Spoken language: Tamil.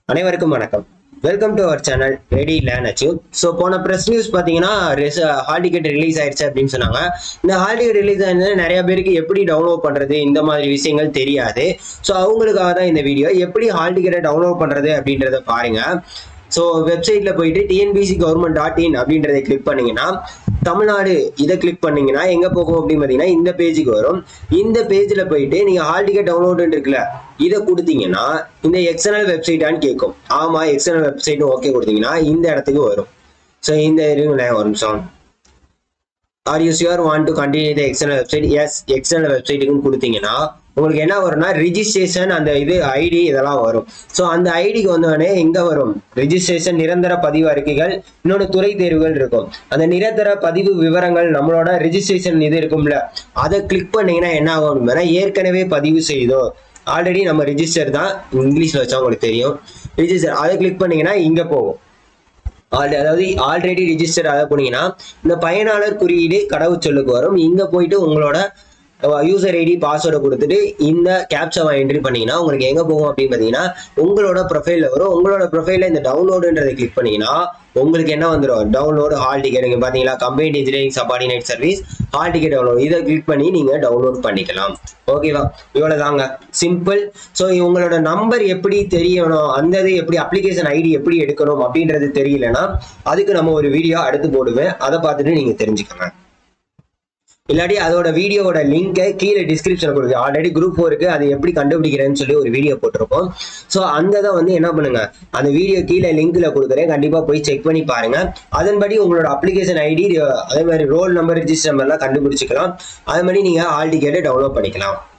அனைவருக்கும் வணக்கம் welcome to our channel ready learn achieve so போன ப்ரெஸ் நியூஸ் பார்த்தீங்கன்னா ஹால் டிக்கெட் ரிலீஸ் ஆயிடுச்சு அப்படின்னு சொன்னாங்க இந்த ஹால் டிக்கெட் ரிலீஸ் ஆயிருந்தது நிறைய பேருக்கு எப்படி டவுன்லோட் பண்ணுறது இந்த மாதிரி விஷயங்கள் தெரியாது ஸோ அவங்களுக்காக தான் இந்த வீடியோ எப்படி ஹால் டிக்கெட்டை டவுன்லோட் பண்ணுறது அப்படின்றத பாருங்க ஸோ வெப்சைட்டில் போயிட்டு டிஎன்பிசி கவர்மெண்ட் டாட் இன் அப்படின்றத கிளிக் பண்ணீங்கன்னா தமிழ்நாடு இதை கிளிக் பண்ணீங்கன்னா எங்கே போகும் அப்படின்னு பார்த்தீங்கன்னா இந்த பேஜுக்கு வரும் இந்த பேஜில் போயிட்டு நீங்கள் ஹால் டிக்கெட் டவுன்லோடு இருக்குல்ல இதை கொடுத்தீங்கன்னா இந்த எக்ஸ்டர்னல் வெப்சைட்டான்னு கேட்கும் ஆமாம் எக்ஸ்டர்னல் வெப்சைட் ஓகே கொடுத்தீங்கன்னா இந்த இடத்துக்கு வரும் ஸோ இந்த இருங்களேன் ஒரு நிமிஷம் are you sure want to continue the external website yes external வெப்சைட்டுக்குன்னு கொடுத்தீங்கன்னா உங்களுக்கு என்ன வரும்னா ரிஜிஸ்ட்ரேஷன் அந்த இது ஐடி இதெல்லாம் வரும் ஸோ அந்த ஐடிக்கு வந்தோடனே எங்கே வரும் ரிஜிஸ்ட்ரேஷன் நிரந்தர பதிவு அறிக்கைகள் இன்னொன்று துறை தேர்வுகள் இருக்கும் அந்த நிரந்தர பதிவு விவரங்கள் நம்மளோட ரிஜிஸ்ட்ரேஷன் இது இருக்கும்ல அதை கிளிக் பண்ணீங்கன்னா என்ன ஆகும் அப்படின்னா ஏற்கனவே பதிவு செய்தோம் ஆல்ரெடி நம்ம ரிஜிஸ்டர் தான் இங்கிலீஷில் வச்சா உங்களுக்கு தெரியும் ரிஜிஸ்டர் அதை கிளிக் பண்ணீங்கன்னா இங்கே போகும் ஆல்ரெடி அதாவது ஆல்ரெடி ரிஜிஸ்டர் அதை போனீங்கன்னா இந்த பயனாளர் குறியீடு கடவுச்சொல்லுக்கு வரும் இங்கே போயிட்டு உங்களோட யூசர் ஐடி பாஸ்வேர்டை கொடுத்துட்டு இந்த கேப்சாவை என்ட்ரி பண்ணீங்கன்னா உங்களுக்கு எங்கே போகும் அப்படின்னு பார்த்தீங்கன்னா உங்களோட ப்ரொஃபைலில் வரும் உங்களோட ப்ரொஃபைலில் இந்த டவுன்லோடுன்றதை கிளிக் பண்ணீங்கன்னா உங்களுக்கு என்ன வந்துடும் டவுன்லோடு ஹால் டிக்கெட் நீங்கள் பார்த்தீங்களா company engineering subordinate service hall ticket download இதை கிளிக் பண்ணி நீங்கள் டவுன்லோட் பண்ணிக்கலாம் ஓகேவா இவ்வளோ தாங்க சிம்பிள் ஸோ உங்களோட நம்பர் எப்படி தெரியணும் அந்த இது எப்படி அப்ளிகேஷன் ஐடி எப்படி எடுக்கணும் அப்படின்றது தெரியலனா அதுக்கு நம்ம ஒரு வீடியோ அடுத்து போடுவேன் அதை பார்த்துட்டு நீங்கள் தெரிஞ்சுக்கோங்க இல்லாட்டி அதோட வீடியோவோட லிங்கை கீழே டிஸ்கிரிப்ஷன் கொடுக்கு ஆல்ரெடி குரூப் ஃபோருக்கு அது எப்படி கண்டுபிடிக்கிறேன்னு சொல்லி ஒரு வீடியோ போட்டிருப்போம் ஸோ அந்த இதை வந்து என்ன பண்ணுங்க அந்த வீடியோ கீழே லிங்க்ல கொடுக்குறேன் கண்டிப்பாக போய் செக் பண்ணி பாருங்க அதன்படி உங்களோட அப்ளிகேஷன் ஐடி அதே மாதிரி ரோல் நம்பர் ரிஜிஸ்டர் நம்பர்லாம் கண்டுபிடிச்சிக்கலாம் அது மாதிரி நீங்கள் ஆல் டிக்கெட்டை டவுன்லோட் பண்ணிக்கலாம்